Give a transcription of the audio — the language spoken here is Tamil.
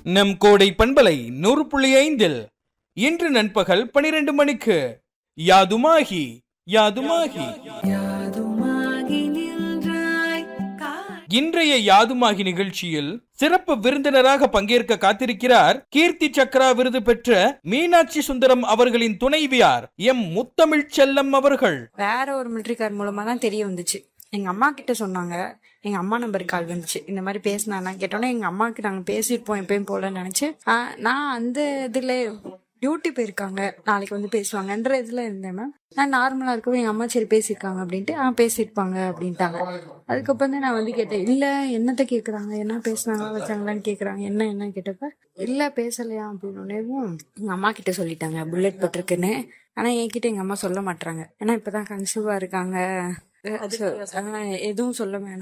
நம் கோடை பண்பலை நூறு புள்ளி ஐந்தில் இன்று நண்பகல் பனிரெண்டு மணிக்கு யாதுமாகி யாதுமாகி யாதுமாகி நின்றாய் கா- இன்றைய யாதுமாகி நிகழ்ச்சியில் சிறப்பு விருந்தினராக பங்கேற்க காத்திருக்கிறார் கீர்த்தி சக்ரா விருது பெற்ற மீனாட்சி சுந்தரம் அவர்களின் துணைவியார் எம் முத்தமிழ் செல்லம் அவர்கள் வேற ஒரு மிலிட்ரிக்கார் மூலமா தான் தெரிய வந்துச்சு எங்க அம்மா கிட்ட சொன்னாங்க எங்க அம்மா நம்பருக்கு கால் வந்துச்சு இந்த மாதிரி பேசினா கேட்டோன்னே எங்க அம்மாக்கு நாங்க பேசியிருப்போம் எப்பயும் போல நினைச்சு ஆஹ் நான் அந்த இதுல டியூட்டி போயிருக்காங்க நாளைக்கு வந்து பேசுவாங்கன்ற இதுல இருந்தேன் மேம் நான் நார்மலா இருக்கவும் எங்க அம்மா சரி பேசியிருக்காங்க அப்படின்ட்டு ஆ பேசியிருப்பாங்க அப்படின்ட்டாங்க அதுக்கப்புறம் தான் நான் வந்து கேட்டேன் இல்ல என்னத்த கேக்குறாங்க என்ன பேசுனாங்களா வச்சாங்களான்னு கேக்குறாங்க என்ன என்ன கேட்டப்ப இல்ல பேசலையா அப்படின்னு எங்க அம்மா கிட்ட சொல்லிட்டாங்க புல்லட் போட்டிருக்குன்னு ஆனா என்கிட்ட எங்க அம்மா சொல்ல மாட்டாங்க ஏன்னா இப்பதான் கன்சீவா இருக்காங்க அஹ் so, ஆஹ் எதுவும் சொல்ல வேணாம்